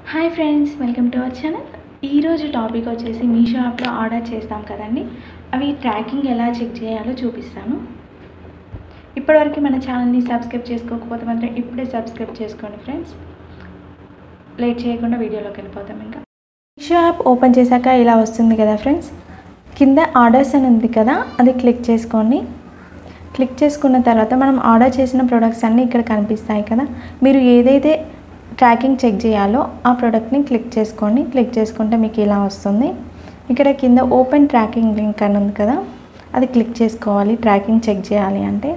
hi friends welcome to our channel ఈరోజు topic వచ్చేసి మీషో యాప్లో ఆర్డర్ చేస్తాం కదండి అవి ట్రాకింగ్ ఎలా చెక్ చేయాలో చూపిస్తాను ఇప్పటివరకు మన ఛానల్ని సబ్స్క్రైబ్ చేసుకోకపోతే మాత్రం ఇప్పుడే సబ్స్క్రైబ్ చేసుకోండి ఫ్రెండ్స్ లేట్ చేయకుండా వీడియోలోకి వెళ్ళిపోతాం ఇంకా మీషో యాప్ ఓపెన్ చేశాక ఇలా వస్తుంది కదా ఫ్రెండ్స్ కింద ఆర్డర్స్ అని ఉంది కదా అది క్లిక్ చేసుకోండి క్లిక్ చేసుకున్న తర్వాత మనం ఆర్డర్ చేసిన ప్రొడక్ట్స్ అన్నీ ఇక్కడ కనిపిస్తాయి కదా మీరు ఏదైతే ట్రాకింగ్ చెక్ చేయాలో ఆ ప్రోడక్ట్ని క్లిక్ చేసుకోండి క్లిక్ చేసుకుంటే మీకు ఇలా వస్తుంది ఇక్కడ కింద ఓపెన్ ట్రాకింగ్ లింక్ అని ఉంది కదా అది క్లిక్ చేసుకోవాలి ట్రాకింగ్ చెక్ చేయాలి అంటే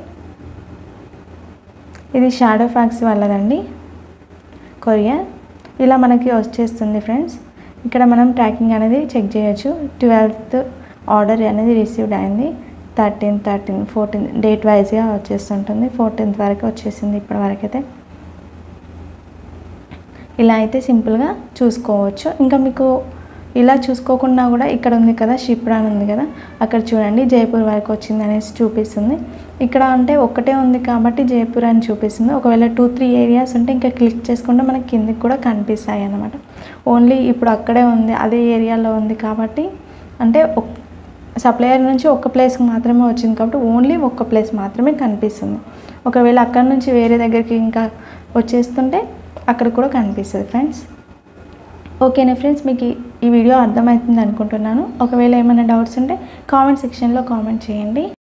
ఇది షాడో ఫ్యాక్స్ వాళ్ళదండి కొరియర్ ఇలా మనకి వచ్చేస్తుంది ఫ్రెండ్స్ ఇక్కడ మనం ట్రాకింగ్ అనేది చెక్ చేయొచ్చు ట్వెల్త్ ఆర్డర్ అనేది రిసీవ్డ్ అయింది థర్టీన్ థర్టీన్ ఫోర్టీన్ డేట్ వైజ్గా వచ్చేస్తుంటుంది ఫోర్టీన్త్ వరకు వచ్చేసింది ఇప్పటి వరకు అయితే ఇలా అయితే సింపుల్గా చూసుకోవచ్చు ఇంకా మీకు ఇలా చూసుకోకుండా కూడా ఇక్కడ ఉంది కదా షిప్డ్ అని ఉంది కదా అక్కడ చూడండి జైపూర్ వరకు వచ్చింది అనేసి చూపిస్తుంది ఇక్కడ అంటే ఒక్కటే ఉంది కాబట్టి జైపూర్ అని చూపిస్తుంది ఒకవేళ టూ త్రీ ఏరియాస్ ఉంటే ఇంకా క్లిక్ చేసుకుంటే మనకి కిందికి కూడా కనిపిస్తాయి అన్నమాట ఓన్లీ ఇప్పుడు అక్కడే ఉంది అదే ఏరియాలో ఉంది కాబట్టి అంటే సప్లయర్ నుంచి ఒక్క ప్లేస్కి మాత్రమే వచ్చింది కాబట్టి ఓన్లీ ఒక్క ప్లేస్ మాత్రమే కనిపిస్తుంది ఒకవేళ అక్కడ నుంచి వేరే దగ్గరికి ఇంకా వచ్చేస్తుంటే అక్కడ కూడా కనిపిస్తుంది ఫ్రెండ్స్ ఓకేనా ఫ్రెండ్స్ మీకు ఈ- ఈ వీడియో అర్థమవుతుంది అనుకుంటున్నాను ఒకవేళ ఏమైనా డౌట్స్ ఉంటే కామెంట్ సెక్షన్లో కామెంట్ చేయండి